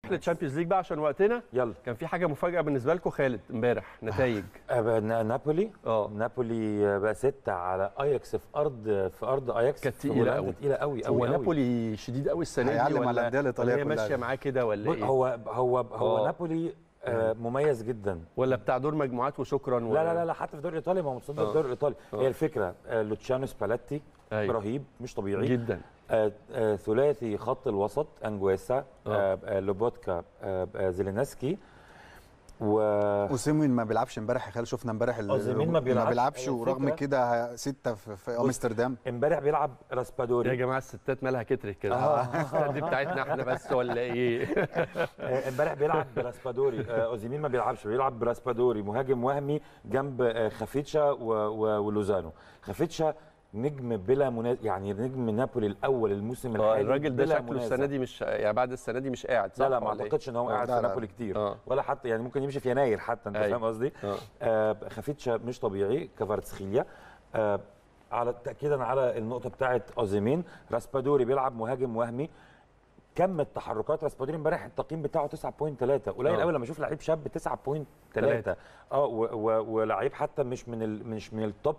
للتشامبيونز ليج بقى عشان وقتنا يلا كان في حاجه مفاجاه بالنسبه لكم خالد امبارح نتائج آه، نا- نابولي اه نابولي آه، بقى ستة على اياكس في ارض في ارض اياكس كانت في تقيلة هولندا أوي. تقيله قوي هو قوي نابولي شديد قوي السنه دي هيعلم على ولا الأندية الإيطالية ولا هي كلها. ماشيه معاه كده ولا ايه هو هو هو آه. نابولي آه، مميز جدا ولا بتاع دور مجموعات وشكرا لا لا لا لا حتى في الدوري الايطالي ما هو متصدر آه. الدوري الايطالي آه. هي الفكره آه، لوتشانو سبالاتي أيوة. رهيب مش طبيعي جدا آه، آه، ثلاثي خط الوسط انجويسا آه، آه، لوبوتكا آه، آه، زيلينسكي و اوسيمين ما بيلعبش امبارح يا خالد شفنا امبارح ال- أوسيمين ما بيلعبش. ما بيلعبش هي ورغم الفكرة. كده ستة في, في امستردام امبارح بيلعب يا راسبادوري جماعه الستات مالها كترت كده آه. دي بتاعتنا احنا بس ولا ايه آه، امبارح بيلعب براسبادوري آه، اوزيمين ما بيلعبش بيلعب براسبادوري مهاجم وهمي جنب آه، خفيتشا و- و- ولوزانو خفيتشا نجم بلا منازع يعني نجم نابولي الاول الموسم آه، الحالي الراجل ده بلا شكله منازع. السنه دي مش يعني بعد السنه دي مش قاعد صح لا لا ما ولا إيه؟ اعتقدش ان هو آه. قاعد لا، في لا. نابولي كتير آه. ولا حتى يعني ممكن يمشي في يناير حتى انت أيوة. فاهم قصدي آه. آه خفيتشا مش طبيعي كفارتسخيليا آه على تاكيدا على النقطه بتاعه اوزيمين راسبادوري بيلعب مهاجم وهمي كم التحركات راسبادوري امبارح التقييم بتاعه 9.3 قليل آه. قوي لما اشوف لعيب شاب 9.3 تلاتة. اه و- و- ولعيب حتى مش من ال مش من التوب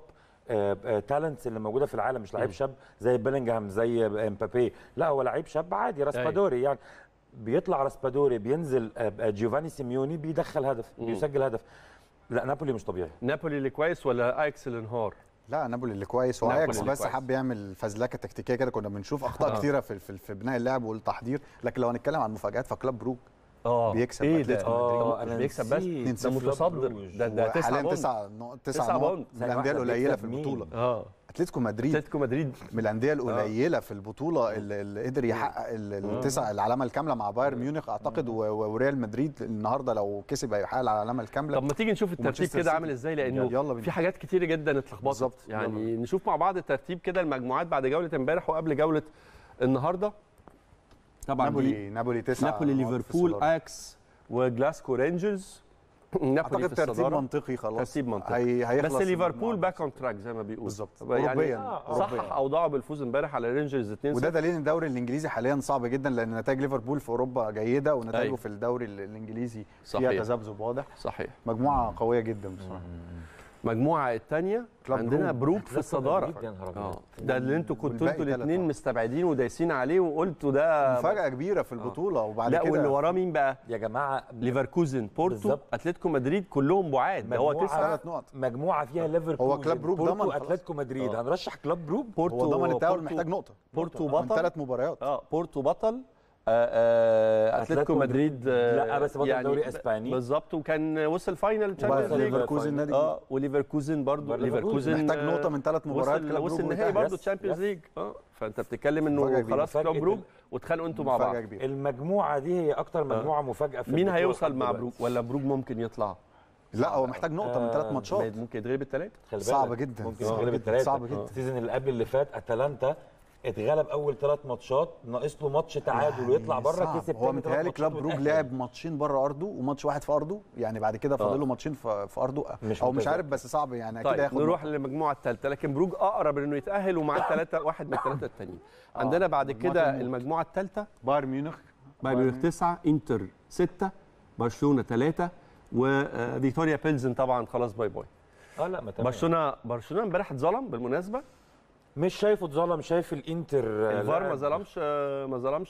تالنتس اللي موجوده في العالم مش لعيب مم. شاب زي بيلينجهام زي امبابي لا هو لعيب شاب عادي راسبادوري يعني بيطلع راسبادوري بينزل آه، آه، جيوفاني سيميوني بيدخل هدف مم. بيسجل هدف لا نابولي مش طبيعي نابولي اللي كويس ولا اياكس اللي انهار لا نابولي اللي كويس نابولي واياكس اللي بس كويس. حب يعمل فزلكه تكتيكيه كده كنا بنشوف اخطاء آه. كتيره في, في, في بناء اللعب والتحضير لكن لو هنتكلم عن مفاجات فكلاب بروك اه بيكسب ايه ده أتلتيكو آه، مش أنا بيكسب بس نسيت. ده نسيت متصدر ده ده تسعة حاليا بوند تسعة نقط تسعة تسعة نقط بوند. من الانديه ثانية واحدة، القليله في بيكسب مين؟ البطوله اه اتلتيكو مدريد اتلتيكو مدريد من الانديه القليله في البطوله اللي, اللي قدر يحقق ال- التسع العلامه الكامله مع بايرن ميونخ اعتقد و- و- وريال مدريد النهارده لو كسب هيحقق العلامه الكامله طب ما تيجي نشوف الترتيب ومانشستر كده سيتي. عامل ازاي لانه يلا بينا. في حاجات كتيره جدا اتلخبطت بالظبط. يعني نشوف مع بعض الترتيب كده المجموعات بعد جوله امبارح وقبل جوله النهارده طبعا دي نابولي نابولي تسعة نابولي نقط في ليفربول الصدارة. اياكس وجلاسكو رينجرز نابولي اعتقد في ترتيب الصداره منطقي خلاص ترتيب منطقي. هي هيخلص بس ليفربول المجموعة. باك اون تراك زي ما بيقول بالظبط. يعني أوروبياً. صحح أوروبياً. اوضاعه بالفوز امبارح على رينجرز 2 وده دليل ان الدوري الانجليزي حاليا صعب جدا لان نتائج ليفربول في اوروبا جيده ونتائجه أيوة. في الدوري ال- الانجليزي صحيح. فيها تذبذب واضح صحيح مجموعه قويه جدا بصراحه المجموعه الثانيه كلاب عندنا بروج. بروج في الصداره يا نهار أبيض. اه ده اللي انتوا كنتوا والباقي انتوا تلات الاثنين نقط. مستبعدين ودايسين عليه وقلتوا ده مفاجاه كبيره في البطوله وبعد لا واللي كده وراه مين بقى؟ يا جماعه ليفركوزن بورتو بالظبط. اتلتيكو مدريد كلهم بعاد ده هو مجموعة تسعه ثلاث نقط مجموعه فيها ليفربول هو كلاب بروك بورتو ضمن خلاص. اتلتيكو مدريد آه. هنرشح كلاب بروك بورتو هو ضمن التاهل بورتو- محتاج نقطه بورتو من بطل ثلاث مباريات اه بورتو بطل آه آه اتلتيكو أتلتيكو مدريد آه لا، بس بطل دوري إسباني. بالظبط وكان وصل فاينل وبعد تشامبيونز ليج ليفركوزن نادي اه وليفركوزن برضو برضو ليفركوزن محتاج آه، نقطه من ثلاث مباريات وصل كلاب وصل بروج النهائي ويتأهل. برضه يس، تشامبيونز يس. ليج اه فانت بتتكلم مفاجأة انه كبيرة. خلاص مفاجأة كلوب بروج ال- واتخانقوا انتوا مع مفاجاه بعض كبيره المجموعه دي هي اكتر مجموعه مفاجاه في مين البطولة هيوصل لحد مع دلوقتي. بروج ولا بروج ممكن يطلع لا هو محتاج نقطه من ثلاث آه، ماتشات ممكن يتغلب الثلاثه خلي صعب بالك، جدا. ممكن صعب يتغلب جدا. الثلاثه صعب جدا. السيزون اللي قبل اللي فات اتلانتا اتغلب اول ثلاث ماتشات ناقص له ماتش تعادل ويطلع بره صعب. كسب هو تاني متهيألي ثلاث كلاب ماتشات بروج ويتأهل. لعب ماتشين بره ارضه وماتش واحد في ارضه يعني بعد كده فاضل له ماتشين في في ارضه مش او مش متذكر. عارف بس صعب يعني اكيد طيب هياخد نروح نقطة. للمجموعه الثالثه لكن بروج اقرب انه يتاهل ومعاه ثلاثه واحد من الثلاثه التانيين عندنا بعد مجموعة كده الموت. المجموعه الثالثه بايرن ميونخ بايرن ميونخ تسعه انتر سته برشلونه ثلاثه وفيكتوريا بيلزن طبعا خلاص باي باي اه لا ما تمام. برشلونه برشلونه امبارح اتظلم بالمناسبه مش شايفه اتظلم شايف الانتر آه، الفار ما لاعب- ظلمش ما ظلمش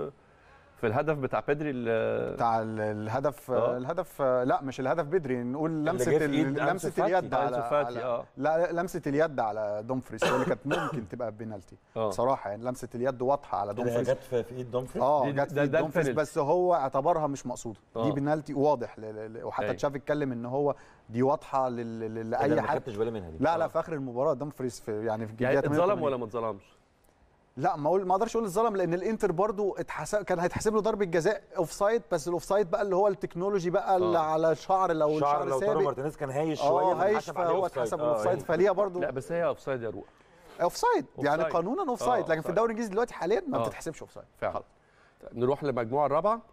في الهدف بتاع بيدري ال- بتاع ال- الهدف آه. الهدف لا مش الهدف بدري نقول لمسه جه في ال- إيد أنسو لمسه فاتي. اليد على, أنسو فاتي، على آه. لا لمسه اليد على دومفريس هي اللي كانت ممكن تبقى بينالتي آه. بصراحه يعني لمسه اليد واضحه على ده دومفريس جت في في ايد دومفري اه دي- جت ده- في ده دومفريس البينالتي. بس هو اعتبرها مش مقصوده آه. دي بينالتي واضح ل- ل- ل- وحتى أيوة. تشافي اتكلم ان هو دي واضحه لل- لل- إيه ده، لاي ما حد خدتش بالي منها دي لا لا في اخر المباراه دومفريس في يعني في يعني الدقيقة اتظلم 88. ولا ما اتظلمش؟ لا ما اقول ما اقدرش اقول اتظلم لان الانتر برضو اتحسب كان هيتحسب له ضربه جزاء اوف سايد بس الاوف سايد بقى اللي هو التكنولوجي بقى اللي آه. على الشعر لو شعر الشعر لو تارو سابق مارتينيز كان هايش شويه اه هايش فاتحسب عليه فهو أوفسايد. اتحسب آه، اوف سايد فليها برضو لا بس هي اوف سايد يا روح اوف سايد يعني أوفسايد. قانونا اوف آه، سايد لكن في أوفسايد. الدوري الانجليزي دلوقتي حاليا ما آه. بتتحسبش اوف سايد فعلا نروح للمجموعه الرابعه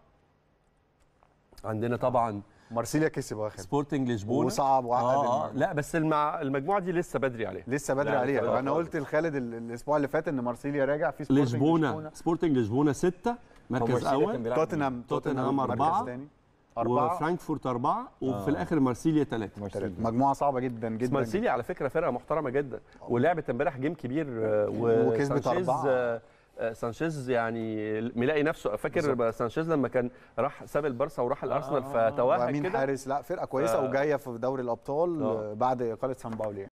عندنا طبعا مارسيليا كسب اخر سبورتنج لشبونه وصعب وعقد آه آه. المجموعة. لا بس المع... المجموعه دي لسه بدري عليها لسه بدري لا، عليها لا، انا خالص. قلت لخالد ال- الاسبوع اللي فات ان مارسيليا راجع في سبورتنج لشبونه سبورتنج لشبونه سته مركز مرسيليا كان اول بيلعب توتنهام توتنهام مركز أربعة. تاني. أربعة وفرانكفورت اربعه وفي الاخر مارسيليا ثلاثه تلاتة. مجموعة صعبة جدا بس جدا مارسيليا على فكره فرقه محترمه جدا ولعبت امبارح جيم كبير آه، وكسبت وسانشيز أربعة. آه، آه، سانشيز يعني ملاقي نفسه فاكر سانشيز لما كان راح ساب البارسا وراح الارسنال فتوهج وامين كده حارس لا فرقة كويسة آه. وجاية في دوري الأبطال آه. بعد إقالة سان باولي